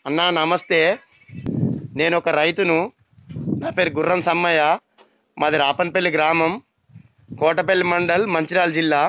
అన్నా నమస్తే నేను ఒక రైతును నా పేరు గుర్రం సమ్మయ్య మాది రాపన్పల్లి గ్రామం కోటపల్లి మండల్ మంచిర్యాల జిల్లా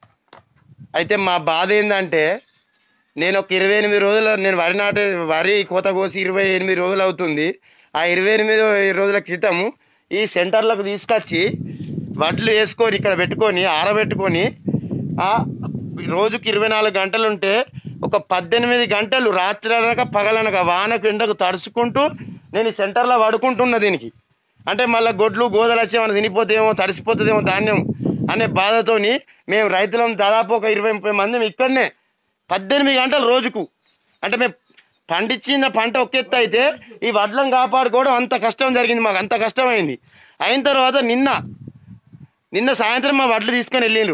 అయితే మా బాధ ఏంటంటే నేను ఒక ఇరవై ఎనిమిది రోజుల నేను వరి నాటే వరి కోత కోసి ఇరవై ఎనిమిది రోజులు అవుతుంది ఆ ఇరవై ఎనిమిది రోజుల క్రితం ఈ సెంటర్లకు తీసుకొచ్చి వడ్లు వేసుకొని ఇక్కడ పెట్టుకొని ఆరబెట్టుకొని ఆ రోజుకి ఇరవై నాలుగు గంటలు ఉంటే ఒక పద్దెనిమిది గంటలు రాత్రి అనక పగలనక వానకు ఎండకు తడుచుకుంటూ నేను ఈ సెంటర్లో పడుకుంటున్నా దీనికి అంటే మళ్ళీ గొడ్లు గోదలు వచ్చి ఏమైనా తినిపోతేమో తడిసిపోతుందేమో ధాన్యం అనే బాధతోని మేము రైతులం దాదాపు ఒక ఇరవై ముప్పై మంది ఇక్కడనే పద్దెనిమిది గంటలు రోజుకు అంటే మేము పండించిన పంట ఒక ఎత్తు అయితే ఈ వడ్లను కాపాడుకోవడం అంత కష్టం జరిగింది మాకు అంత కష్టమైంది అయిన తర్వాత నిన్న నిన్న సాయంత్రం మా వడ్లు తీసుకొని వెళ్ళిండ్రు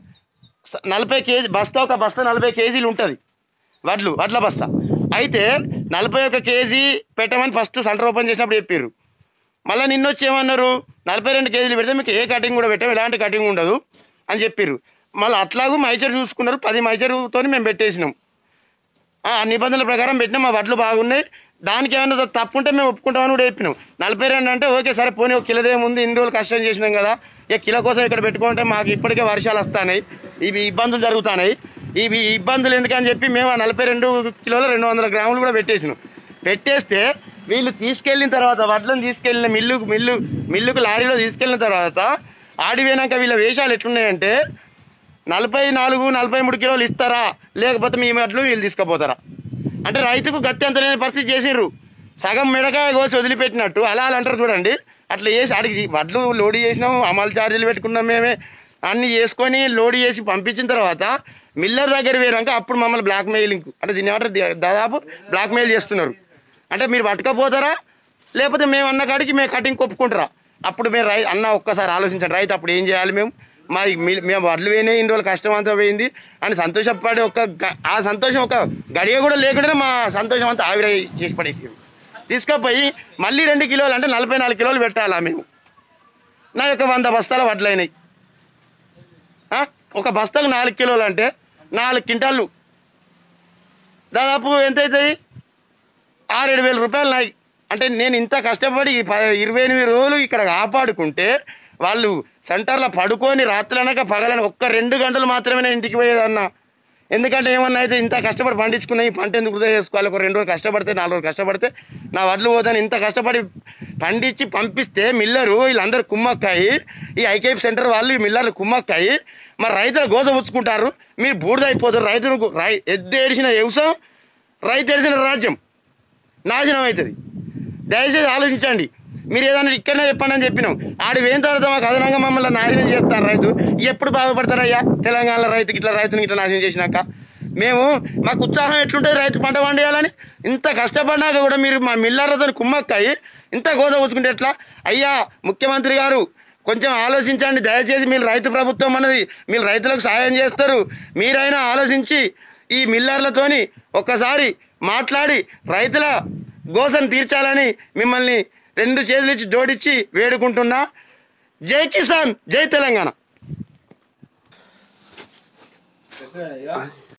స- నలభై కేజీ బస్తా ఒక బస్తా నలభై కేజీలు ఉంటుంది వడ్లు వడ్ల బస్తా అయితే నలభై ఒక కేజీ పెట్టమని ఫస్ట్ సెంటర్ ఓపెన్ చేసినప్పుడు చెప్పారు మళ్ళీ నిన్న వచ్చి ఏమన్నారు నలభై రెండు కేజీలు పెడితే మీకు ఏ కటింగ్ కూడా పెట్టాం ఎలాంటి కటింగ్ ఉండదు అని చెప్పారు మళ్ళీ అట్లాగూ మైచర్ చూసుకున్నారు పది మైచరుతో మేము పెట్టేసినాం ఆ ఆ నిబంధనల ప్రకారం పెట్టినా మా వడ్లు బాగున్నాయి దానికి ఏమైనా తప్పు ఉంటే మేము ఒప్పుకుంటామని కూడా చెప్పినాం నలభై రెండు అంటే ఓకే సరే పోనీ ఒక కిలోదే ముందు ఇన్ని రోజులు కష్టం చేసినాం కదా ఇక కిలో కోసం ఇక్కడ పెట్టుకుంటే మాకు ఇప్పటికే వర్షాలు వస్తున్నాయి ఇవి ఇబ్బందులు జరుగుతున్నాయి ఇవి ఇబ్బందులు ఎందుకని చెప్పి మేము ఆ నలభై రెండు కిలోలు రెండు వందల గ్రాములు కూడా పెట్టేసినాం పెట్టేస్తే వీళ్ళు తీసుకెళ్ళిన తర్వాత వడ్లను తీసుకెళ్ళిన మిల్లుకు మిల్లు మిల్లుకు లారీలో తీసుకెళ్ళిన తర్వాత ఆడిపోయినాక వీళ్ళ వేషాలు ఎట్లున్నాయంటే నలభై నాలుగు నలభై మూడు కిలోలు ఇస్తారా లేకపోతే మీ వడ్లు వీళ్ళు తీసుకుపోతారా అంటే రైతుకు గత్తి అంత లేని పరిస్థితి చేసిర్రు సగం మిడకాయ కోసి వదిలిపెట్టినట్టు అలా అలా అంటారు చూడండి అట్లా చేసి అడిగి వడ్లు లోడ్ చేసినాం అమలు ఛార్జీలు పెట్టుకున్నాం మేమే అన్ని చేసుకొని లోడ్ చేసి పంపించిన తర్వాత మిల్లర్ దగ్గర పోయినాక అప్పుడు మమ్మల్ని బ్లాక్ మెయిలింగ్ అంటే దీన్ని ఏమంటారు దా- దాదాపు బ్లాక్ మెయిల్ చేస్తున్నారు అంటే మీరు పట్టుకపోతారా లేకపోతే మేము అన్న కాడికి మేము కటింగ్ కొప్పుకుంటారా అప్పుడు మేము రై అన్న ఒక్కసారి ఆలోచించండి రైతు అప్పుడు ఏం చేయాలి మేము మా మీ- మేము వడ్లు పోయినాయి ఇన్ని రోజులు కష్టం అంతా పోయింది అని సంతోషపడి ఒక గ- ఆ సంతోషం ఒక గడియ కూడా లేకుండానే మా సంతోషం అంతా ఆవిరై చేసి పడేసి తీసుకుపోయి మళ్ళీ రెండు కిలోలు అంటే నలభై నాలుగు కిలోలు పెట్టాలా మేము నా యొక్క వంద బస్తాల వడ్లు అయినాయి ఆ? ఒక బస్తాకు నాలుగు కిలోలు అంటే నాలుగు క్వింటాళ్ళు దాదాపు ఎంత అవుతాయి ఆరేడు వేల రూపాయలు నాయి అంటే నేను ఇంత కష్టపడి ఈ ప- ఇరవై ఎనిమిది రోజులు ఇక్కడ కాపాడుకుంటే వాళ్ళు సెంటర్లో పడుకొని రాత్రనక పగలన ఒక్క రెండు గంటలు మాత్రమే నేను ఇంటికి పోయేదన్న ఎందుకంటే ఏమన్నా అయితే ఇంత కష్టపడి పండించుకున్న ఈ పంట ఎందుకు వృధా చేసుకోవాలి ఒక రెండు రోజులు కష్టపడితే నాలుగు రోజులు కష్టపడితే నా వడ్లు పోతాను ఇంత కష్టపడి పండించి పంపిస్తే మిల్లరు వీళ్ళందరూ కుమ్మక్కాయి ఈ ఐకేప్ సెంటర్ వాళ్ళు ఈ మిల్లర్లు కుమ్మక్కాయి మరి రైతులు గోద పుచ్చుకుంటారు మీరు బూడిదైపోతారు రైతులకు రై ఎద్దు ఏడిసిన వ్యవసాయం రైతు ఏడిసిన రాజ్యం నాశనం అవుతుంది దయచేసి ఆలోచించండి మీరు ఏదైనా ఇక్కడనే చెప్పండి అని చెప్పినాం ఆడి వేయిన తర్వాత మాకు అదనంగా మమ్మల్ని నాశనం చేస్తారు రైతు ఎప్పుడు బాగుపడతారయ్యా తెలంగాణలో రైతుకి ఇట్లా రైతుని ఇట్లా నాశనం చేసినాక మేము మాకు ఉత్సాహం ఎట్లుంటుంది రైతు పంట పండియాలని ఇంత కష్టపడినాక కూడా మీరు మా మిల్లర్లతో కుమ్మక్కాయి ఇంత గోద ఉంచుకుంటే ఎట్లా అయ్యా ముఖ్యమంత్రి గారు కొంచెం ఆలోచించండి దయచేసి మీరు రైతు ప్రభుత్వం అన్నది మీరు రైతులకు సాయం చేస్తారు మీరైనా ఆలోచించి ఈ మిల్లర్లతోని ఒక్కసారి మాట్లాడి రైతుల గోసను తీర్చాలని మిమ్మల్ని రెండు చేతులు ఇచ్చి జోడించి వేడుకుంటున్నా జై కిసాన్ జై తెలంగాణ